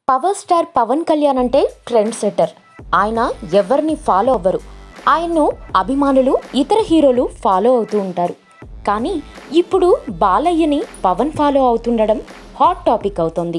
power star Pawan Kalyan అంటే trend setter ఆయన ఎవరిని ఫాలో అవ్వరు ఆయన్ను అభిమానులు ఇతర హీరోలు ఫాలో అవుతూ ఉంటారు కానీ ఇప్పుడు బాలయ్యని పవన్ ఫాలో అవుతుండడం హాట్ టాపిక్ అవుతోంది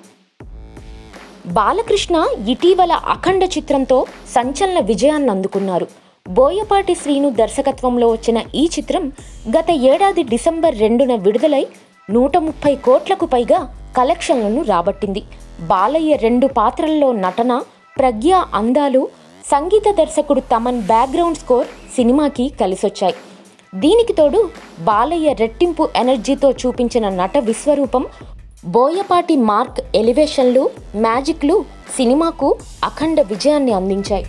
బాలకృష్ణ ఇటీవల అఖండ చిత్రంతో సంచలన విజయాన్ని అందుకున్నారు బోయపాటి శ్రీను దర్శకత్వంలో వచ్చిన ఈ చిత్రం గత ఏడాది డిసెంబర్ రెండున విడుదలై నూట ముప్పై కోట్లకు పైగా కలెక్షన్లను రాబట్టింది బాలయ్య రెండు పాత్రల్లో నటన ప్రజ్ఞ అందాలు సంగీత దర్శకుడు తమన్ బ్యాక్గ్రౌండ్ స్కోర్ సినిమాకి కలిసొచ్చాయి దీనికి తోడు బాలయ్య రెట్టింపు ఎనర్జీతో చూపించిన నట విశ్వరూపం బోయపాటి మార్క్ ఎలివేషన్లు మ్యాజిక్లు సినిమాకు అఖండ విజయాన్ని అందించాయి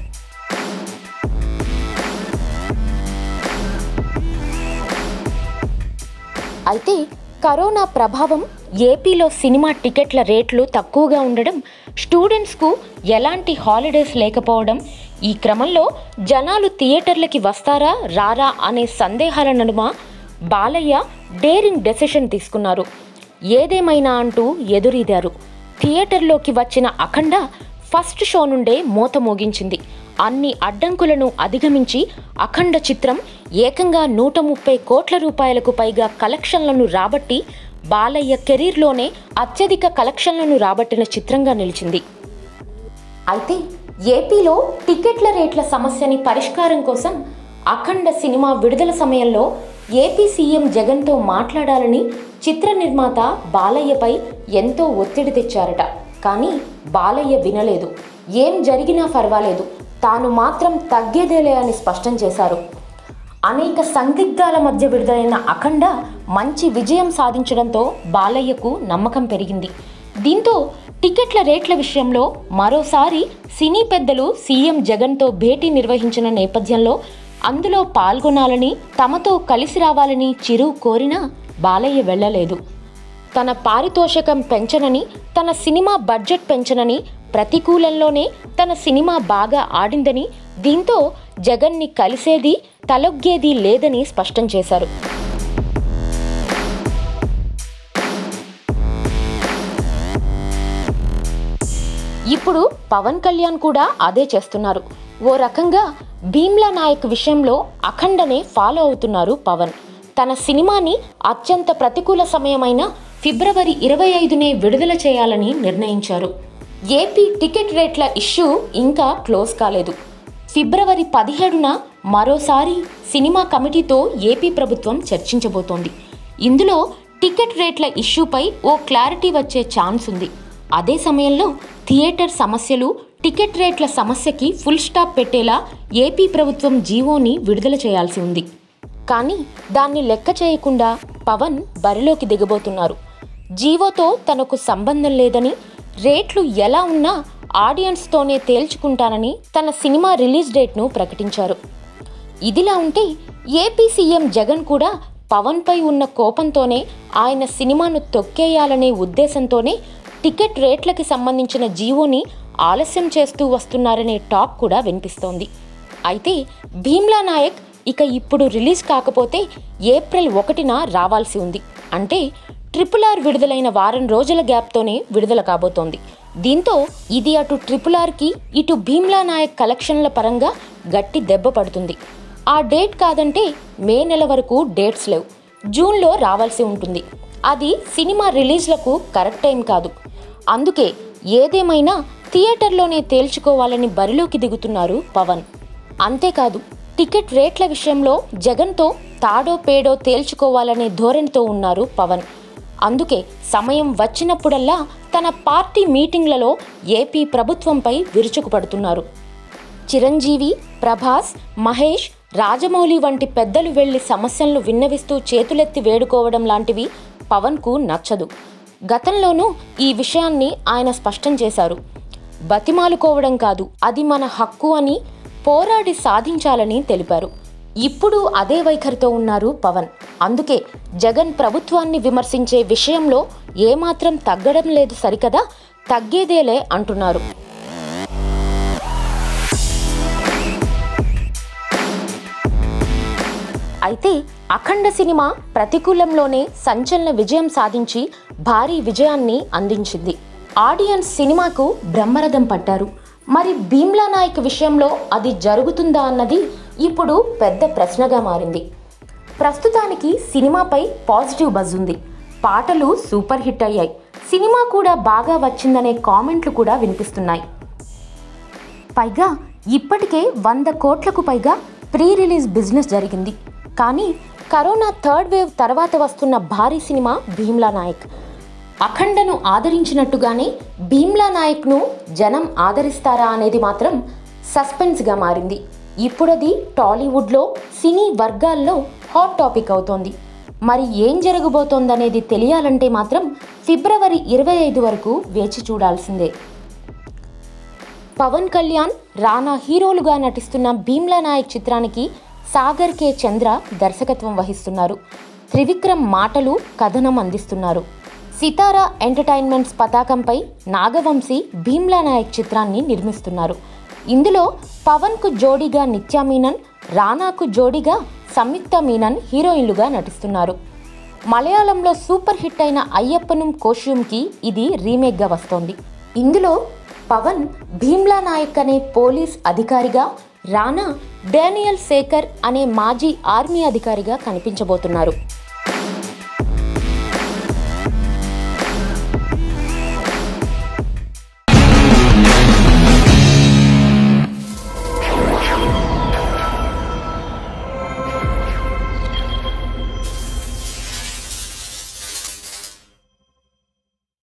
అయితే కరోనా ప్రభావం ఏపీలో సినిమా టికెట్ల రేట్లు తక్కువగా ఉండడం స్టూడెంట్స్కు ఎలాంటి హాలిడేస్ లేకపోవడం ఈ క్రమంలో జనాలు థియేటర్లకి వస్తారా రారా అనే సందేహాల నడుమ బాలయ్య డేరింగ్ డెసిషన్ తీసుకున్నారు ఏదేమైనా అంటూ ఎదురీదారు థియేటర్లోకి వచ్చిన అఖండ ఫస్ట్ షో నుండే మోత మోగించింది అన్ని అడ్డంకులను అధిగమించి అఖండ చిత్రం ఏకంగా నూట ముప్పై కోట్ల రూపాయలకు పైగా కలెక్షన్లను రాబట్టి బాలయ్య కెరీర్లోనే అత్యధిక కలెక్షన్లను రాబట్టిన చిత్రంగా నిలిచింది అయితే ఏపీలో టికెట్ల రేట్ల సమస్యని పరిష్కారం కోసం అఖండ సినిమా విడుదల సమయంలో ఏపీ సీఎం జగన్తో మాట్లాడాలని చిత్ర నిర్మాత బాలయ్యపై ఎంతో ఒత్తిడి తెచ్చారట కానీ బాలయ్య వినలేదు ఏం జరిగినా పర్వాలేదు తాను మాత్రం తగ్గేదేలే అని స్పష్టం చేశారు అనేక సందిగ్ధాల మధ్య విడుదలైన అఖండ మంచి విజయం సాధించడంతో బాలయ్యకు నమ్మకం పెరిగింది దీంతో టికెట్ల రేట్ల విషయంలో మరోసారి సినీ పెద్దలు సీఎం జగన్తో భేటీ నిర్వహించిన నేపథ్యంలో అందులో పాల్గొనాలని తమతో కలిసి రావాలని చిరు కోరినా బాలయ్య వెళ్ళలేదు తన పారితోషికం పెంచనని తన సినిమా బడ్జెట్ పెంచనని ప్రతికూలంలోనే తన సినిమా బాగా ఆడిందని దీంతో జగన్ని కలిసేది తలొగ్గేది లేదని స్పష్టం చేశారు ఇప్పుడు పవన్ కళ్యాణ్ కూడా అదే చేస్తున్నారు ఓ రకంగా భీమ్లా నాయక్ విషయంలో అఖండనే ఫాలో అవుతున్నారు పవన్ తన సినిమాని అత్యంత ప్రతికూల సమయమైన ఫిబ్రవరి ఇరవై ఐదునే విడుదల చేయాలని నిర్ణయించారు ఏపీ టికెట్ రేట్ల ఇష్యూ ఇంకా క్లోజ్ కాలేదు ఫిబ్రవరి పదిహేడున మరోసారి సినిమా కమిటీతో ఏపీ ప్రభుత్వం చర్చించబోతోంది ఇందులో టికెట్ రేట్ల ఇష్యూపై ఓ క్లారిటీ వచ్చే ఛాన్స్ ఉంది అదే సమయంలో థియేటర్ సమస్యలు టికెట్ రేట్ల సమస్యకి ఫుల్ స్టాప్ పెట్టేలా ఏపీ ప్రభుత్వం జీవోని విడుదల చేయాల్సి ఉంది కానీ దాన్ని లెక్క చేయకుండా పవన్ బరిలోకి దిగబోతున్నారు జీవోతో తనకు సంబంధం లేదని రేట్లు ఎలా ఉన్నా ఆడియన్స్తోనే తేల్చుకుంటానని తన సినిమా రిలీజ్ డేట్ను ప్రకటించారు ఇదిలా ఉంటే ఏపీ సీఎం జగన్ కూడా పవన్పై ఉన్న కోపంతోనే ఆయన సినిమాను తొక్కేయాలనే ఉద్దేశంతోనే టికెట్ రేట్లకి సంబంధించిన జీవోని ఆలస్యం చేస్తూ వస్తున్నారనే టాక్ కూడా వినిపిస్తోంది అయితే భీమ్లా నాయక్ ఇక ఇప్పుడు రిలీజ్ కాకపోతే ఏప్రిల్ ఒకటిన రావాల్సి ఉంది అంటే ట్రిపుల్ ఆర్ విడుదలైన వారం రోజుల గ్యాప్తోనే విడుదల కాబోతోంది దీంతో ఇది అటు ట్రిపుల్ ఆర్కి ఇటు భీమ్లా నాయక్ కలెక్షన్ల పరంగా గట్టి దెబ్బ పడుతుంది ఆ డేట్ కాదంటే మే నెల వరకు డేట్స్ లేవు జూన్లో రావాల్సి ఉంటుంది అది సినిమా రిలీజ్లకు కరెక్ట్ టైం కాదు అందుకే ఏదేమైనా థియేటర్లోనే తేల్చుకోవాలని బరిలోకి దిగుతున్నారు పవన్ అంతేకాదు టికెట్ రేట్ల విషయంలో జగన్తో తాడో పేడో తేల్చుకోవాలనే ధోరణితో ఉన్నారు పవన్ అందుకే సమయం వచ్చినప్పుడల్లా తన పార్టీ మీటింగ్లలో ఏపీ ప్రభుత్వంపై విరుచుకుపడుతున్నారు చిరంజీవి ప్రభాస్ మహేష్ రాజమౌళి వంటి పెద్దలు వెళ్లి సమస్యలను విన్నవిస్తూ చేతులెత్తి వేడుకోవడం లాంటివి పవన్కు నచ్చదు గతంలోనూ ఈ విషయాన్ని ఆయన స్పష్టం చేశారు బతిమాలుకోవడం కాదు అది మన హక్కు అని పోరాడి సాధించాలని తెలిపారు ఇప్పుడు అదే వైఖరితో ఉన్నారు పవన్ అందుకే జగన్ ప్రభుత్వాన్ని విమర్శించే విషయంలో ఏమాత్రం తగ్గడం లేదు సరికదా తగ్గేదేలే అంటున్నారు అయితే అఖండ సినిమా ప్రతికూలంలోనే సంచలన విజయం సాధించి భారీ విజయాన్ని అందించింది ఆడియన్స్ సినిమాకు బ్రహ్మరథం పట్టారు మరి భీమ్లా నాయక్ విషయంలో అది జరుగుతుందా అన్నది ఇప్పుడు పెద్ద ప్రశ్నగా మారింది ప్రస్తుతానికి సినిమాపై పాజిటివ్ బజ్ ఉంది పాటలు సూపర్ హిట్ అయ్యాయి సినిమా కూడా బాగా వచ్చిందనే కామెంట్లు కూడా వినిపిస్తున్నాయి పైగా ఇప్పటికే వంద కోట్లకు పైగా ప్రీ రిలీజ్ బిజినెస్ జరిగింది కానీ కరోనా థర్డ్ వేవ్ తర్వాత వస్తున్న భారీ సినిమా భీమ్లా నాయక్ అఖండను ఆదరించినట్టుగానే భీమ్లా నాయక్ను జనం ఆదరిస్తారా అనేది మాత్రం సస్పెన్స్గా మారింది ఇప్పుడది టాలీవుడ్లో సినీ వర్గాల్లో హాట్ టాపిక్ అవుతోంది మరి ఏం జరగబోతోందనేది తెలియాలంటే మాత్రం ఫిబ్రవరి ఇరవై ఐదు వరకు వేచి చూడాల్సిందే పవన్ కళ్యాణ్ రానా హీరోలుగా నటిస్తున్న భీమ్లా నాయక్ చిత్రానికి సాగర్ కే చంద్ర దర్శకత్వం వహిస్తున్నారు త్రివిక్రమ్ మాటలు కథనం అందిస్తున్నారు సితారా ఎంటర్టైన్మెంట్స్ పతాకంపై నాగవంశీ భీమ్లా నాయక్ చిత్రాన్ని నిర్మిస్తున్నారు ఇందులో పవన్కు జోడీగా నిత్యా మీనన్ రానాకు జోడీగా సంయుక్త మీనన్ హీరోయిన్లుగా నటిస్తున్నారు మలయాళంలో సూపర్ హిట్ అయిన అయ్యప్పనం కోశ్యూమ్కి ఇది రీమేక్గా వస్తోంది ఇందులో పవన్ భీమ్లా నాయక్ అనే పోలీస్ అధికారిగా రానా డానియల్ శేఖర్ అనే మాజీ ఆర్మీ అధికారిగా కనిపించబోతున్నారు